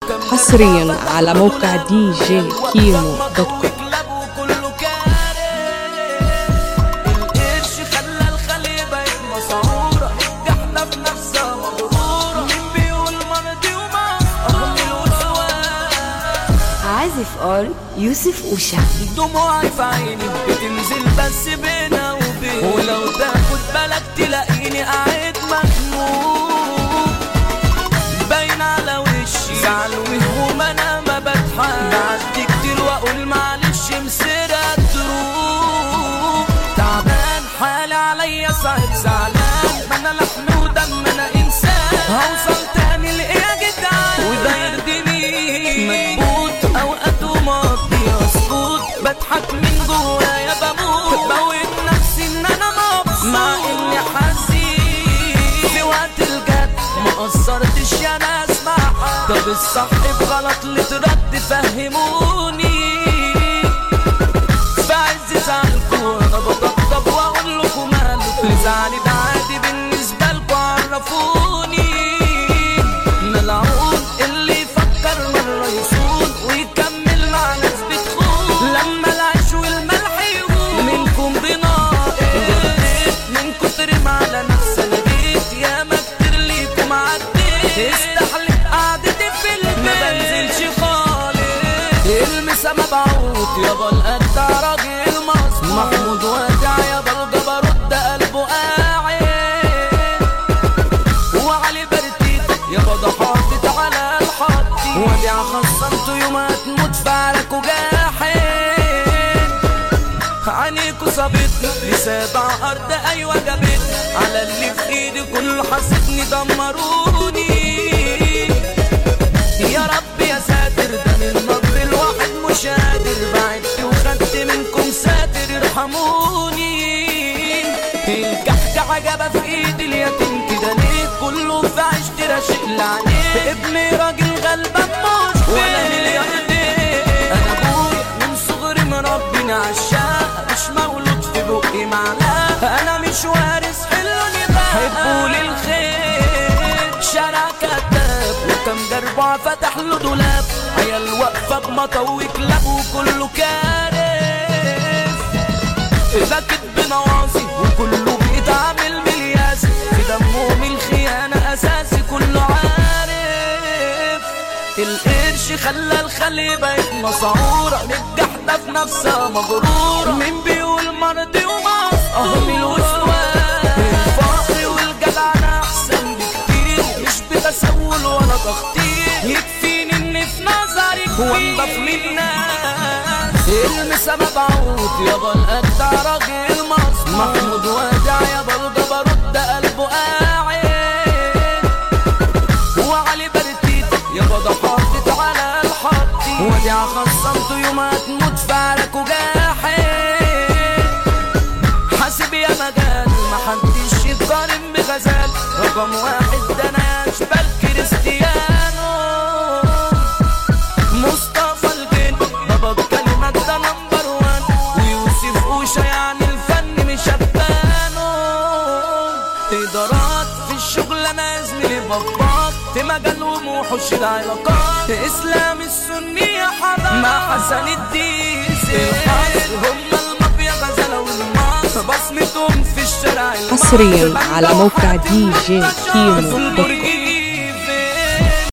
حصريا على موقع دي جي كيمو دوت كوم كلاب وكله كاره القرش خلى الخلي بقت مسعورة جحدة في نفسها مغرورة مين بيقول مرضي وما أهل الوسواس عازف ار يوسف اوشا دموعي في عيني بتنزل بس بينا وبين ولو تاخد بالك تلاقيني قاعد مخنوق باين على وشي زعل وهموم انا ما بضحك بعدي كتير واقول معلش مسيرة تروح تعبان حالي عليا صعب زعلان ما انا لحم ودم انا انسان هوصل تاني لايه يا جدعان وده يرضيني مكبوت اوقات وماضي اسكت بضحك من جوايا بموت بموت نفسي ان انا مبسوط مع اني حزين في وقت الجد ما قصرتش يا ناس مع حد طب الصح بغلط اللي ترد فهموني في عز زعلكوا انا بطبطب واقول لكم مالكوا زعلي ده عادي بالنسبه لكوا عرفوني ملعون اللي يفكر مره يصون ويكمل مع ناس بتخون لما العيش والملح يهون منكم بناقص من كتر ما على نفسي انا جيت يا ما كتير ليكم عديت استحلف قعدتي في البيت ما بنزلش خالص المسا مبعوت يابا القد راجل مظبوط محمود وادع يابا الجبروت ده قلبه قاعد وعلي برتيت يابا ده حاطط على الحاطي وديع خصمته يوم هتموت فعلك وجاحد عينيكوا صابتني لسابع ارض ايوه جابتني على اللي في ايدي كله حاسبني دمروني يا رب يا ساتر ده من نبض الواحد مش قادر بعدت وخدت منكم ساتر ارحموني الكحكة عجبة في ايدي اليتيم كده ليه كله في عشت راشق عليه ابني راجل غلبان مش ولا ملياردير انا ابويا من صغري مربيني عالشقة مش مولود في بقي معلقة انا مش وارث حلوني بقى حبولي الخير شارع كتاب وكم دربع فتح له دولاب عيال واقفة بمطوي كلاب وكله كارف إذا كدب نواصي وكله بيتعامل بالياس في دمهم الخيانة أساسي كله عارف القرش خلى الخلي بقت مسعورة متجحدة في نفسها مغرورة مين بيقول مرضي ومعص أهل الوسواس الفقر والجدعنة أحسن بكتير مش بتسول ولا تخطيط يكفيني إن في نظرك وانضف للناس المسا مبعوت يابا القد راجل مصر محمود وادع يابا الجبروت ده قلبه قاعد وعلي برتيت يابا ده حاطط على الحاطي وديع خصمته يوم هتموت فعلك وجاحد حاسب يا مجال محدش يتقارن بغزال رقم واحد ده انا اشبال كريستيانو مصطفى الجن بابا بكلمات ده نمبر وان ويوسف اوشا يعني الفن مش هبانه ادارات في الشغل انا زميلي باباك في مجال وموحوش العلاقات اسلام السني يا حضر مع حسن الديسي هم المافيا غزاله والمصر بصمتهم في الشارع المصري. حصرياً على موقع دي جي كيمو دوت كوم. المرجين